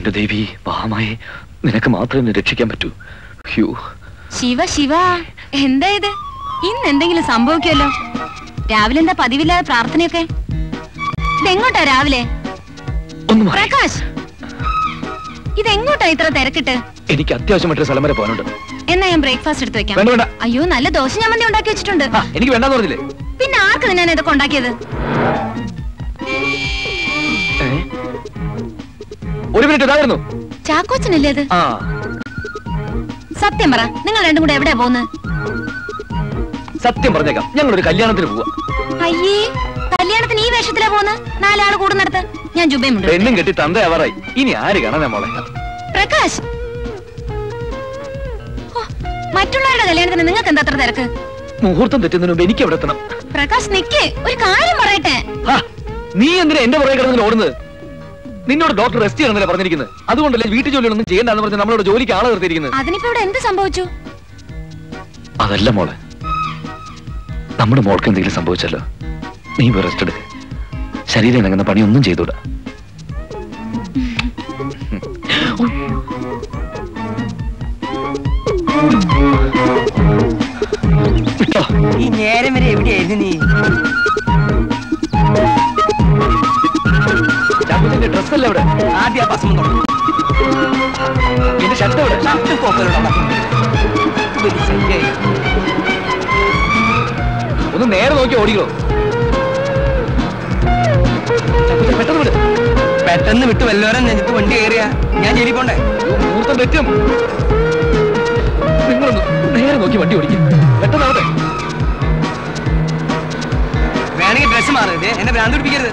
എന്റെ ദേവി മഹാമായി നിനക്ക് മാത്രമേ എന്നെ രക്ഷിക്കാൻ പറ്റൂ ഹ്യൂ ശിവ ശിവ എന്താ ഇത് ഇന്ന് എന്തെങ്കിലും സംഭവിക്കുമല്ലോ രാവിലെ എന്താ പതിവില്ലാതെ പ്രാർത്ഥനയൊക്കെ ഇതെങ്ങോട്ടാ രാവിലെ ഒന്ന് മാറി പ്രകാശ് ഇതെങ്ങോട്ടാ ഇത്ര തിരക്കിട്ട് എനിക്ക് അത്യാവശ്യമായിട്ടൊരു സ്ഥലം വരെ പോകാനുണ്ട് എന്നാ ഞാൻ ബ്രേക്ക്ഫാസ്റ്റ് എടുത്ത് വെക്കാം വേണ്ട വേണ്ട അയ്യോ നല്ല ദോശ ചമ്മന്തി ഉണ്ടാക്കി വെച്ചിട്ടുണ്ട് ആ, എനിക്ക് വേണ്ടെന്ന് പറഞ്ഞില്ലേ പിന്നെ ആർക്ക് തിന്നാൻ ഇതൊക്കെ ഉണ്ടാക്കിയത് ഏ? ഒരു മിനിറ്റ് ഇതായിരുന്നു ചാക്കോച്ചനല്ലേ അത് ആ സത്യം പറ നിങ്ങൾ രണ്ടും കൂടെ എവിടെയാ പോകുന്നത് സത്യം പറഞ്ഞേക്കാം ഞങ്ങൾ ഒരു കല്യാണത്തിന് പോവാ അയ്യേ കല്യാണത്തിന് ഈ വേഷത്തിലാ പോകുന്നത് നാലാള് കൂടുന്നിടത്ത് ഞാൻ ജുബയുമുണ്ട് പെണ്ണും കെട്ടി തന്തയാവാറായി ഇനി ആര് കാണാനാ മോളെ പ്രകാശ് ഓ, മറ്റുള്ളവരുടെ കല്യാണത്തിന് നിങ്ങൾക്ക് എന്താ അത്ര തിരക്ക് മുഹൂർത്തം തെറ്റുന്നതിന് മുമ്പ് എനിക്ക് എവിടെ എത്തണം പ്രകാശ് നിക്ക് ഒരു കാര്യം പറയട്ടെ ഹാ, നീ എന്തിനാ എന്റെ പുറകെ കിടന്നതിന് ഓടുന്നത് നിന്നോട് ഡോക്ടർ റെസ്റ്റ് ചെയ്യണമെന്നല്ലേ പറഞ്ഞിരിക്കുന്നത് അതുകൊണ്ടല്ലേ വീട്ടു ജോലികളൊന്നും ചെയ്യണ്ടെന്ന് പറഞ്ഞ് നമ്മളോട് ജോലിക്ക് ആളെ നിർത്തിയിരിക്കുന്നത് അതിനിപ്പോ ഇവിടെ എന്ത് സംഭവിച്ചു അതല്ല മോളെ നമ്മുടെ മോൾക്ക് എന്തെങ്കിലും സംഭവിച്ചല്ലോ നീ പോയി റെസ്റ്റ് എടുക്ക് ശരീരം ഇണങ്ങുന്ന പണിയൊന്നും ചെയ്തൂടാ വിട്ടോ ഈ നേരം വരെ എവിടെയായിരുന്നു നീ ചാക്കോച്ചന്റെ ഡ്രസ് അല്ല ഇവിടെ ആദ്യം ആ ഭസ്മം തുടങ്ങി എന്റെ ഷർട്ട് ഇവിടെ ഷർട്ടും കോപ്പറുള്ള ഒന്ന് നേരെ നോക്കി ഓടിക്കോ ചാക്കോച്ചൻ പെട്ടെന്ന് വിട് പെട്ടെന്ന് വിട്ട് വല്ലവരും നെഞ്ചത്ത് വണ്ടി കയറിയ ഞാൻ ജയിലിൽ പോണ്ടേ അയ്യോ, മുഹൂർത്തം തെറ്റും നിങ്ങളൊന്ന് നേരെ നോക്കി വണ്ടി ഓടിക്കും പെട്ടെന്നാവട്ടെ വേണമെങ്കിൽ ഡ്രസ് മാറരുത് എന്നെ ഭ്രാന്ത് പിടിപ്പിക്കരുത്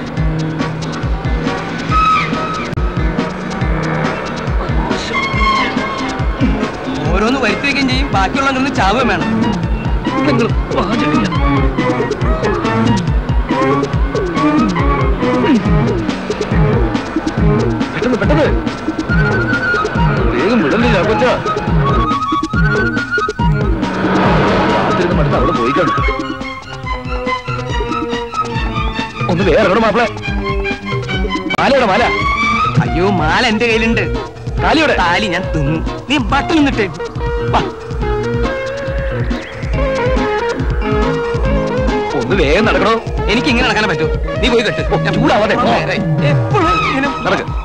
ഓരോന്ന് വരുത്തി വെക്കുകയും ചെയ്യും ബാക്കിയുള്ളവർക്ക് ചാവുകയും വേണം നിങ്ങൾ പാചകം പെട്ടെന്ന് പെട്ടെന്ന് വേഗം വിടലില്ല കൊച്ച കാത്തിരുന്ന് മടുത്ത് അവിടെ പോയി കാണും ഒന്ന് വേറെ എവിടെ മാപ്പിളെ മാലയുടെ മാല അയ്യോ മാല എന്റെ കയ്യിലുണ്ട് കാലിയുടെ താലി ഞാൻ തിന്നു നീ ബട്ടൺ നിന്നിട്ടേ വാ ഒന്ന് വേഗം നടക്കണോ എനിക്ക് ഇങ്ങനെ നടക്കാനേ പറ്റൂ നീ പോയി കെട്ട് ഓ, ചൂടാവാതെ, പോ. എപ്പോഴും ഇങ്ങനെ നടക്ക്